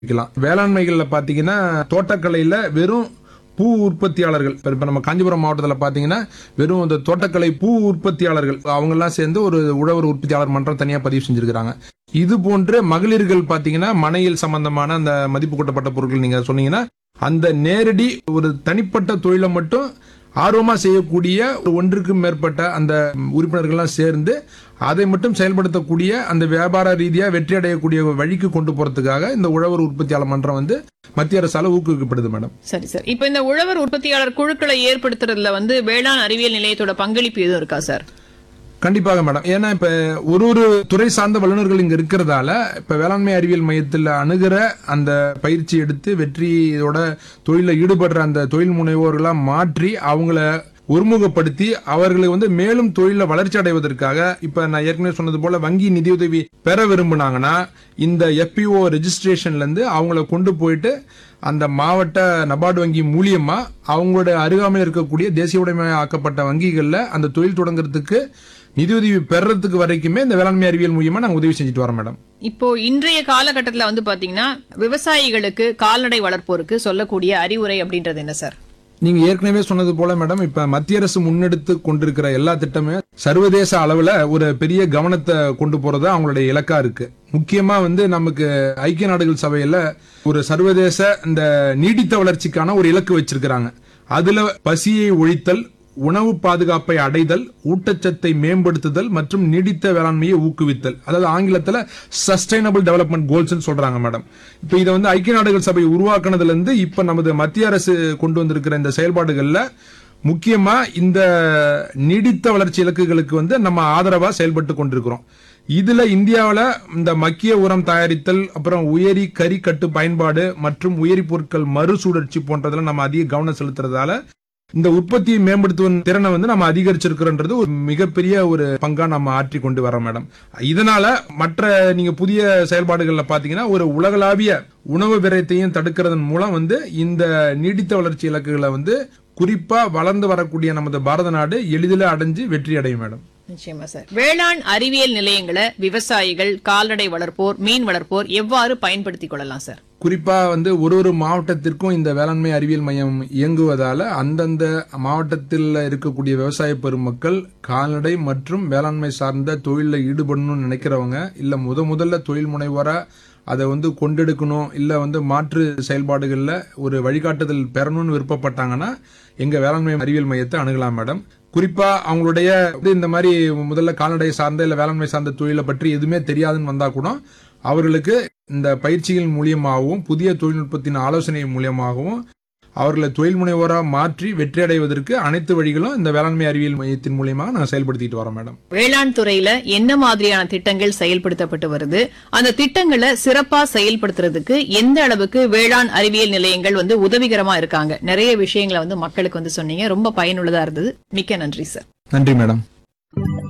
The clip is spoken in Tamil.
வைக்கலாம் வேளாண்மைகள்ல பாத்தீங்கன்னா தோட்டக்கலையில வெறும் பூ உற்பத்தியாளர்கள் இப்ப இப்ப நம்ம காஞ்சிபுரம் மாவட்டத்தில் பாத்தீங்கன்னா வெறும் இந்த தோட்டக்கலை பூ உற்பத்தியாளர்கள் அவங்க எல்லாம் சேர்ந்து ஒரு உழவர் உற்பத்தியாளர் மன்றம் தனியா பதிவு செஞ்சிருக்காங்க இது போன்று மகளிர்கள் பாத்தீங்கன்னா மனையில் சம்பந்தமான அந்த மதிப்பு கூட்டப்பட்ட பொருட்கள் நீங்க சொன்னீங்கன்னா அந்த நேரடி ஒரு தனிப்பட்ட தொழிலை மட்டும் ஆர்வமா செய்யக்கூடிய ஒரு ஒன்றுக்கு மேற்பட்ட அந்த உறுப்பினர்கள்லாம் சேர்ந்து அதை மட்டும் செயல்படுத்தக்கூடிய அந்த வியாபார ரீதியா வெற்றி அடையக்கூடிய வழிக்கு கொண்டு போறதுக்காக இந்த உழவர் உற்பத்தியாளர் மன்றம் வந்து மத்திய அரசால ஊக்குவிக்கப்படுது மேடம் சரி சார் இப்ப இந்த உழவர் உற்பத்தியாளர் குழுக்களை ஏற்படுத்துறதுல வந்து வேளாண் அறிவியல் நிலையத்தோட பங்களிப்பு எதுவும் இருக்கா சார் கண்டிப்பாக மேடம் ஏன்னா இப்ப ஒரு ஒரு துறை சார்ந்த வல்லுநர்கள் இங்க இருக்கிறதால இப்ப வேளாண்மை அறிவியல் மையத்தில் அணுகிற அந்த பயிற்சி எடுத்து வெற்றியோட தொழில ஈடுபடுற அந்த தொழில் முனைவோர்களா மாற்றி அவங்கள ஒருமுகப்படுத்தி அவர்களை வந்து மேலும் தொழில வளர்ச்சி அடைவதற்காக இப்ப நான் ஏற்கனவே சொன்னது போல வங்கி நிதியுதவி பெற விரும்புனாங்கன்னா இந்த எஃபிஓ ரெஜிஸ்ட்ரேஷன்ல இருந்து அவங்கள கொண்டு போயிட்டு அந்த மாவட்ட நபார்டு வங்கி மூலியமா அவங்களோட அருகாமையில் இருக்கக்கூடிய தேசிய உடைமை ஆக்கப்பட்ட வங்கிகள்ல அந்த தொழில் தொடங்குறதுக்கு நிதியுதவி பெறறதுக்கு வரைக்குமே இந்த வேளாண்மை அறிவியல் மூலியமா நாங்க உதவி செஞ்சுட்டு வரோம் மேடம் இப்போ இன்றைய காலகட்டத்துல வந்து பாத்தீங்கன்னா விவசாயிகளுக்கு கால்நடை வளர்ப்போருக்கு சொல்லக்கூடிய அறிவுரை அப்படின்றது என்ன சார் நீங்க ஏற்கனவே சொன்னது போல மேடம் இப்ப மத்திய அரசு முன்னெடுத்து கொண்டிருக்கிற எல்லா திட்டமே சர்வதேச அளவுல ஒரு பெரிய கவனத்தை கொண்டு போறது அவங்களுடைய இலக்கா இருக்கு முக்கியமா வந்து நமக்கு ஐக்கிய நாடுகள் சபையில ஒரு சர்வதேச இந்த நீடித்த வளர்ச்சிக்கான ஒரு இலக்கு வச்சிருக்கிறாங்க அதுல பசியை ஒழித்தல் உணவு பாதுகாப்பை அடைதல் ஊட்டச்சத்தை மேம்படுத்துதல் மற்றும் நீடித்த வேளாண்மையை ஊக்குவித்தல் அதாவது ஆங்கிலத்துல சஸ்டைனபிள் டெவலப்மெண்ட் கோல்ஸ் சொல்றாங்க மேடம் இப்ப இதை வந்து ஐக்கிய நாடுகள் சபை உருவாக்குனதுல இருந்து இப்ப நமது மத்திய அரசு கொண்டு வந்திருக்கிற இந்த செயல்பாடுகள்ல முக்கியமா இந்த நீடித்த வளர்ச்சி இலக்குகளுக்கு வந்து நம்ம ஆதரவா செயல்பட்டு கொண்டிருக்கிறோம் இதுல இந்தியாவுல இந்த மக்கிய உரம் தயாரித்தல் அப்புறம் உயரி கறி கட்டு பயன்பாடு மற்றும் உயரி பொருட்கள் மறுசுழற்சி போன்றதுல நம்ம அதிக கவனம் செலுத்துறதால இந்த உற்பத்தியை மேம்படுத்துவதன் திறனை வந்து நம்ம அதிகரிச்சிருக்கிறோன்றது ஒரு மிகப்பெரிய ஒரு பங்கா நம்ம ஆற்றி கொண்டு வரோம் மேடம் இதனால மற்ற நீங்க புதிய செயல்பாடுகள்ல பாத்தீங்கன்னா ஒரு உலகளாவிய உணவு விரயத்தையும் தடுக்கிறதன் மூலம் வந்து இந்த நீடித்த வளர்ச்சி இலக்குகளை வந்து குறிப்பா வளர்ந்து வரக்கூடிய நமது பாரத நாடு எளிதில் அடைஞ்சு வெற்றி அடையும் மேடம் நிச்சயமா சார் வேளாண் அறிவியல் நிலையங்களை விவசாயிகள் கால்நடை வளர்ப்போர் மீன் வளர்ப்போர் எவ்வாறு பயன்படுத்திக் கொள்ளலாம் சார் குறிப்பா வந்து ஒரு ஒரு மாவட்டத்திற்கும் இந்த வேளாண்மை அறிவியல் மையம் இயங்குவதால அந்தந்த மாவட்டத்தில் இருக்கக்கூடிய விவசாய பெருமக்கள் கால்நடை மற்றும் வேளாண்மை சார்ந்த தொழிலில் ஈடுபடணும்னு நினைக்கிறவங்க இல்ல முத முதல்ல தொழில் முனைவோரா அதை வந்து கொண்டெடுக்கணும் இல்ல வந்து மாற்று செயல்பாடுகள்ல ஒரு வழிகாட்டுதல் பெறணும்னு விருப்பப்பட்டாங்கன்னா எங்க வேளாண்மை அறிவியல் மையத்தை அணுகலாம் மேடம் குறிப்பா அவங்களுடைய வந்து இந்த மாதிரி முதல்ல கால்நடை சார்ந்த இல்ல வேளாண்மை சார்ந்த தொழிலை பற்றி எதுவுமே தெரியாதுன்னு வந்தா கூட அவர்களுக்கு இந்த பயிற்சிகள் மூலியமாகவும் புதிய தொழில்நுட்பத்தின் ஆலோசனை மூலியமாகவும் அவர்களை தொழில் முனைவோராக மாற்றி வெற்றி அடைவதற்கு அனைத்து வழிகளும் இந்த வேளாண்மை அறிவியல் மையத்தின் மூலியமாக நான் செயல்படுத்திட்டு வரோம் மேடம் வேளாண் துறையில என்ன மாதிரியான திட்டங்கள் செயல்படுத்தப்பட்டு வருது அந்த திட்டங்களை சிறப்பா செயல்படுத்துறதுக்கு எந்த அளவுக்கு வேளாண் அறிவியல் நிலையங்கள் வந்து உதவிகரமா இருக்காங்க நிறைய விஷயங்களை வந்து மக்களுக்கு வந்து சொன்னீங்க ரொம்ப பயனுள்ளதா இருந்தது மிக்க நன்றி சார் நன்றி மேடம்